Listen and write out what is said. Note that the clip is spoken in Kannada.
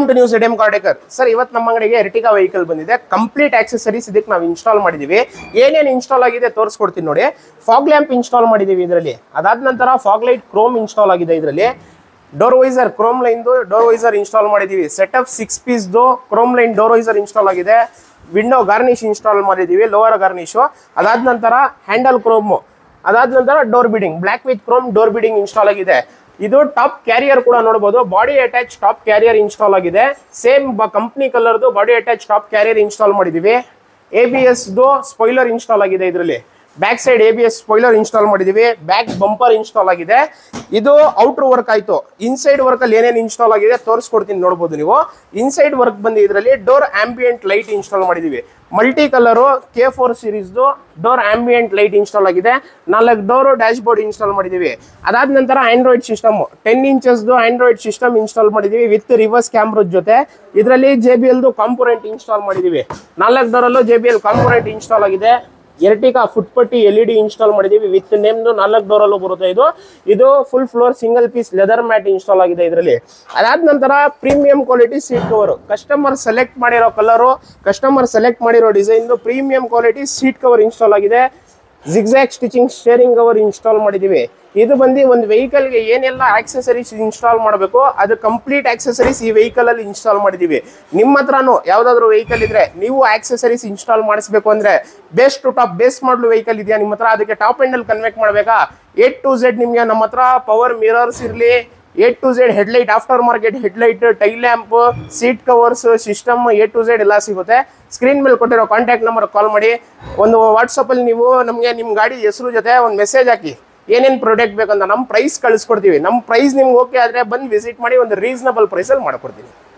to news M Kardekar sir ಇವತ್ತು ನಮ್ಮ ಅಂಗಡಿಗೆ ಎರ್ಟಿಕಾ ವೆಹಿಕಲ್ ಬಂದಿದೆ ಕಂಪ್ಲೀಟ್ ಆಕ್ಸೆಸರೀಸ್ ಇದಕ್ಕೆ ನಾವು ಇನ್ಸ್ಟಾಲ್ ಮಾಡಿದೀವಿ ಏನೇನು ಇನ್ಸ್ಟಾಲ್ ಆಗಿದೆ ತೋರಿಸ್ಕೊಡ್ತೀನಿ ನೋಡಿ ಫಾಗ್ ಲ್ಯಾಂಪ್ ಇನ್ಸ್ಟಾಲ್ ಮಾಡಿದೀವಿ ಇದರಲ್ಲಿ ಅದಾದ ನಂತರ ಫಾಗ್ ಲೈಟ್ ಕ್ರೋಮ್ ಇನ್ಸ್ಟಾಲ್ ಆಗಿದೆ ಇದರಲ್ಲಿ ಡೋರ್ ವೈಸರ್ ಕ್ರೋಮ್ ಲೈನ್ದು ಡೋರ್ ವೈಸರ್ ಇನ್ಸ್ಟಾಲ್ ಮಾಡಿದೀವಿ ಸೆಟಪ್ ಸಿಕ್ಸ್ ಪೀಸ್ದು chrome line door visor install ಆಗಿದೆ ವಿಂಡೋ ಗಾರ್ನಿಶ್ ಇನ್ಸ್ಟಾಲ್ ಮಾಡಿದೀವಿ ಲೋವರ್ ಗಾರ್ನಿಶು ಅದಾದ ನಂತರ ಹ್ಯಾಂಡಲ್ ಕ್ರೋಮು ಅದಾದ ನಂತರ door beading black with chrome door beading install ಆಗಿದೆ ಇದು ಟಾಪ್ ಕ್ಯಾರಿಯರ್ ಕೂಡ ನೋಡಬಹುದು body attach top carrier install ಆಗಿದೆ ಸೇಮ್ ಕಂಪ್ನಿ ಕಲರ್ದು body attach top carrier install ಮಾಡಿದೀವಿ ಎ ಬಿ ಎಸ್ದು ಸ್ಪಾಯ್ಲರ್ ಇನ್ಸ್ಟಾಲ್ ಆಗಿದೆ ಇದರಲ್ಲಿ back side A B S spoiler install ಮಾಡಿದೀವಿ ಬ್ಯಾಕ್ ಬಂಪರ್ ಇನ್ಸ್ಟಾಲ್ ಆಗಿದೆ ಇದು ಔಟರ್ ವರ್ಕ್ ಆಯ್ತು ಇನ್ಸೈಡ್ ವರ್ಕ್ ಅಲ್ಲಿ ಏನೇನು ಇನ್ಸ್ಟಾಲ್ ಆಗಿದೆ ತೋರಿಸ್ಕೊಡ್ತೀನಿ ನೋಡಬಹುದು ನೀವು ಇನ್ಸೈಡ್ ವರ್ಕ್ ಬಂದು ಇದರಲ್ಲಿ ಡೋರ್ ಆಂಬಿಯಂಟ್ ಲೈಟ್ ಇನ್ಸ್ಟಾಲ್ ಮಾಡಿದೀವಿ ಮಲ್ಟಿ ಕಲರು ಕೆ ಫೋರ್ ಸೀರೀಸ್ದು ಡೋರ್ ಆಂಬಿಯಂಟ್ ಲೈಟ್ ಇನ್ಸ್ಟಾಲ್ ಆಗಿದೆ ನಾಲ್ಕು ಡೋರು ಡ್ಯಾಶ್ ಬೋರ್ಡ್ ಇನ್ಸ್ಟಾಲ್ ಮಾಡಿದೀವಿ ಅದಾದ ನಂತರ ಆಂಡ್ರಾಯ್ಡ್ ಸಿಸ್ಟಮ್ ಟೆನ್ ಇಂಚಸ್ದು ಆಂಡ್ರಾಯ್ಡ್ ಸಿಸ್ಟಮ್ ಇನ್ಸ್ಟಾಲ್ ಮಾಡಿದೀವಿ ವಿತ್ ರಿವರ್ಸ್ ಕ್ಯಾಮ್ರದ ಜೊತೆ ಇದರಲ್ಲಿ ಜೆ ಬಿ ಎಲ್ದು ಕಾಂಪೋನೆಂಟ್ ಇನ್ಸ್ಟಾಲ್ ಮಾಡಿದೀವಿ ನಾಲ್ಕು ಡೋರಲ್ಲೂ J B L component install ಆಗಿದೆ ಎರ್ಟಿಕಾ ಫುಟ್ ಪಟ್ಟಿ ಎಲ್ ಇ ಡಿ ಇನ್ಸ್ಟಾಲ್ ಮಾಡಿದೀವಿ ವಿತ್ ನೇಮ್ದು ನಾಲ್ಕು ಡೋರಲ್ಲೂ ಬರುತ್ತೆ ಇದು ಇದು full floor single piece leather mat install ಆಗಿದೆ ಇದರಲ್ಲಿ ಅದಾದ ನಂತರ premium quality seat cover customer select ಮಾಡಿರೋ ಕಲರು ಕಸ್ಟಮರ್ ಸೆಲೆಕ್ಟ್ ಮಾಡಿರೋ ಡಿಸೈನ್ದು premium quality seat cover install ಆಗಿದೆ zigzag stitching steering cover install ಮಾಡಿದೀವಿ ಇದು ಬಂದು ಒಂದು ವೆಹಿಕಲ್ಗೆ ಏನೆಲ್ಲ ಆಕ್ಸೆಸರೀಸ್ ಇನ್ಸ್ಟಾಲ್ ಮಾಡಬೇಕು ಅದು ಕಂಪ್ಲೀಟ್ ಆಕ್ಸೆಸರೀಸ್ ಈ ವೆಹಿಕಲ್ ಅಲ್ಲಿ ಇನ್ಸ್ಟಾಲ್ ಮಾಡಿದೀವಿ ನಿಮ್ಮ ಹತ್ರನೂ ಯಾವ್ದಾದ್ರು ವೆಹಿಕಲ್ ಇದ್ರೆ ನೀವು ಆಕ್ಸೆಸರೀಸ್ ಇನ್ಸ್ಟಾಲ್ ಮಾಡಿಸ್ಬೇಕು ಅಂದ್ರೆ ಬೇಸ್ಟ್ ಟು ಟಾಪ್ ಬೇಸ್ ಮಾಡಲು ವೆಹಿಕಲ್ ಇದೆಯಾ ನಿಮ್ಮ ಹತ್ರ ಅದಕ್ಕೆ ಟಾಪ್ ಎಂಡ್ ಅಲ್ಲಿ ಕನ್ವೆಕ್ಟ್ ಮಾಡಬೇಕಾ ಏಟ್ ಟು ಝೆಡ್ ನಿಮಗೆ ನಮ್ಮ ಹತ್ರ ಪವರ್ ಮಿರರ್ಸ್ ಇರಲಿ A to Z headlight aftermarket headlight tail lamp seat covers system A to Z ಎಲ್ಲ ಸಿಗುತ್ತೆ ಸ್ಕ್ರೀನ್ ಮೇಲೆ ಕೊಟ್ಟಿರೋ ಕಾಂಟ್ಯಾಕ್ಟ್ ನಂಬರ್ ಕಾಲ್ ಮಾಡಿ ಒಂದು ವಾಟ್ಸಪ್ಪಲ್ಲಿ ನೀವು ನಮಗೆ ನಿಮ್ಮ ಗಾಡಿ ಹೆಸರು ಜೊತೆ ಒಂದು ಮೆಸೇಜ್ ಹಾಕಿ ಏನೇನು ಪ್ರಾಡಕ್ಟ್ ಬೇಕಂತ ನಮ್ಮ ಪ್ರೈಸ್ ಕಳಿಸ್ಕೊಡ್ತೀವಿ ನಮ್ಮ ಪ್ರೈಸ್ ನಿಮ್ಗೆ ಓಕೆ ಆದರೆ ಬಂದು ವಿಸಿಟ್ ಮಾಡಿ ಒಂದು ರೀಸನಬಲ್ ಪ್ರೈಸಲ್ಲಿ ಮಾಡ್ಕೊಡ್ತೀನಿ